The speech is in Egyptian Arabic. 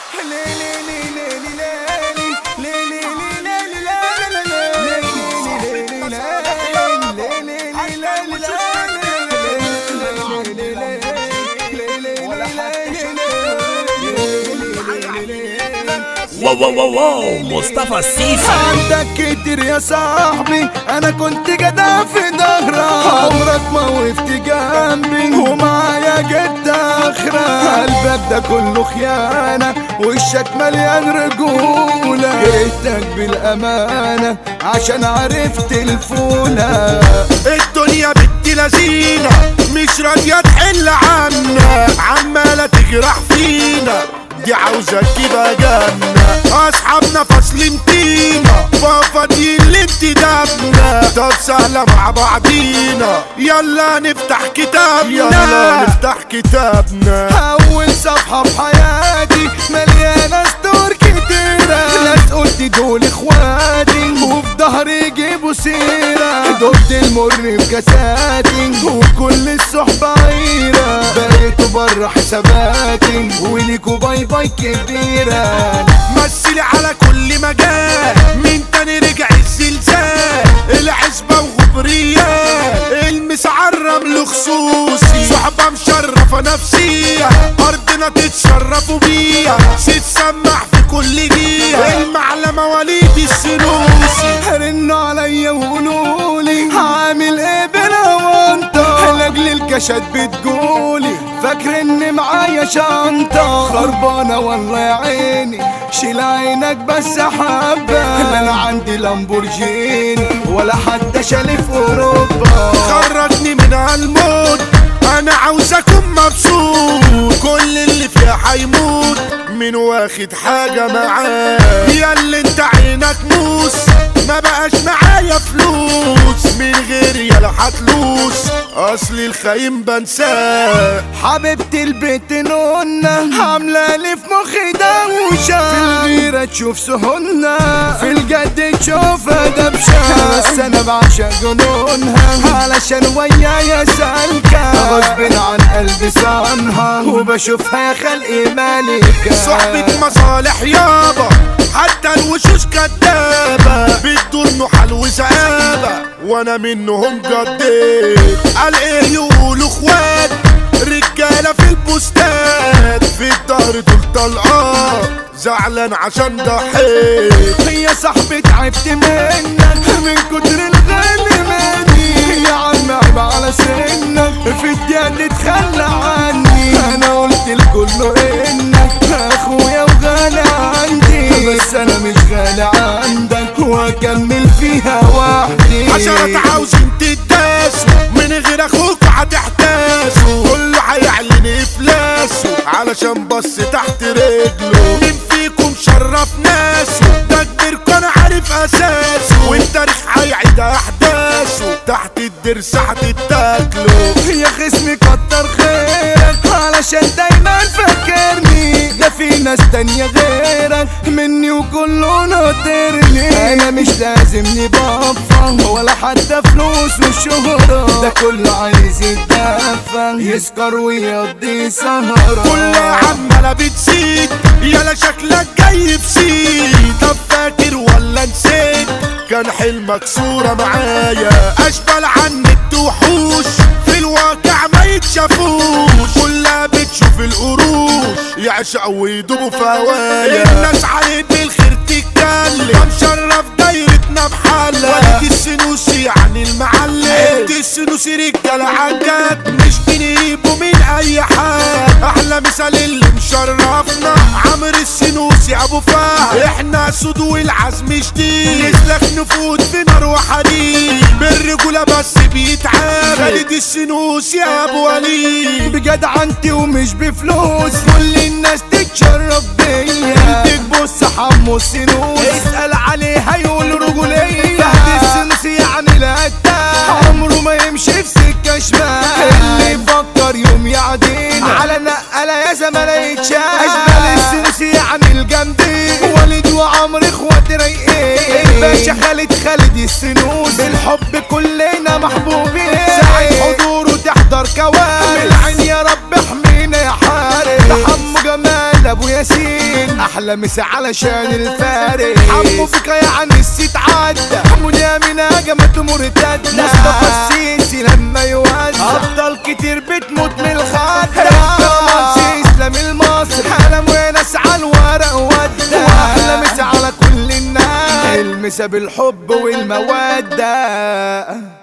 واو واو واو واو مصطفى السيسي عندك كتير يا صاحبي انا كنت جدع في ظهرك عمرك ما وقفت جنبي ومعايا جد اخرك قلبك ده كله خيانة وشك مليان رجولة جيتك بالامانة عشان عرفت الفولة الدنيا بنت لذينة مش راضية تحل عنا عمالة تجرح فينا دي عاوزة تبقى جنة أصحابنا فاصلين طينة فاضيين لانتدابنا طب سهلة مع بعضينا يلا نفتح كتابنا يلا نفتح كتابنا اول صفحة في حياتي مليانة ستور كتيرة ناس قلت دول اخواتي وفي ظهري يجيبوا سيرة دقت المر بكاساتي وكل الصحبة عيرة بقيتوا بره حساباتي وليكوا باي باي كبيرة مثلي على كل مجال مين تاني رجع الزلزال العزبة وغبريات المسعى الرمل خصوصي صحبة مشرفة نفسية أرضنا تتشرفوا بيها تتسمع في كل جهة المعلمة وليد السنوسي رنوا عليا وقولولي هعمل ايه بلا وانطة لاجل الكشات بتقولي فاكر ان معايا شنطة خربانة والله يا عيني شيل عينك بس حبة لا انا عندي لامبورجيني ولا حتى شالي في اوروبا خرجني من هالموت انا عاوز اكون مبسوط كل اللي فيها هيموت من واخد حاجة معاه يا اللي انت عينك موس ما بقاش معايا فلوس من غير يلا هتلوس اصل الخاين بنساه حبيبتي البيت نونا عاملة لي في مخي دوشة في الغيرة تشوف سهولنا في الجد تشوف دبشة بس انا بعشق جنونها علشان ويايا سالكة غصب عن قلبي صانها وبشوفها يا خلقي مالكة صحبة مصالح يابا حتى الوشوش كدابة بتدور نحل وسعابة وانا منهم جديت قال ايه يقولوا اخوات رجالة في البوستات في الظهر دول طلقات زعلان عشان ضحيت يا صاحبي تعبت منك من كتر الغالي مني يا عم عيب على سنك في الدنيا تتخلى عني انا قلت لكله انك اخويا وغالي عندي بس انا مش غالي عندك واكمل فيها وحدي عشرة عاوزين تداسوا من غير اخوك هتحتاسوا كله هيعلن افلاسه علشان بص تحت رجله مين فيكم شرف ناسه ده كبيركم انا عارف اساسه والتاريخ هيعيد احداثه تحت الدرس هتتاكلوا يا خصمي كتر خيرك علشان دايما فاكرني ده في ناس تانية غيرك مني وكله ناطرني انا مش لازمني بابا ولا حتى فلوس وشهرة ده كله عايز يتدفى يسكر ويقضي سهرة كلها عمالة بتزيد يالا شكلك جاي بسيد طب فاكر ولا نسيت كان حلمك صورة معايا أشبال عنك وحوش في الواقع ما يتشافوش كلها بتشوف القروش يعشقوا ويدوبوا في هوايا الناس عليك بالخير تتكلم ده مشرف دايرتنا بحالة وليد السنوسي يعني المعلم عيلة السنوسي رجالة عجات مش بنجيبه من أي حد أحلى مثال اللي مشرفنا عمرو السنوسي أبو فهد إحنا سود والعزم شديد نسلك نفوت في نار وحديد بالرجولة بس بيتعامل خالد السنوسي يا أبو وليد بجدعنتي ومش بفلوس كل الناس تتشرف بيا تبص حمو السنوس اسأل عليها يقول رجولية فهد السنوس يعني القتال عمره ما يمشي في سكة شمال اللي يفكر يوم يعدينا على نقلة يا زملاء يتشال أجمل السنوس يعني الجامدين وليد وعمرو اخوات رايقين باشا خالد خالد السنوس بالحب كلنا محبوبين ساعة حضوره تحضر كوارث بالعين يا رب احمينا يا حارس تحمو جمال ابو ياسين احلى مسا علشان الفارق حمو فيك يعني السيت عدى حمو من هجمت مرتدة مصطفى السيسي لما يوزع ابطال كتير بتموت من الخدة اسلام المصري حلم وناس على الورق ودى واحلى مسا على كل الناس المسا بالحب والمودة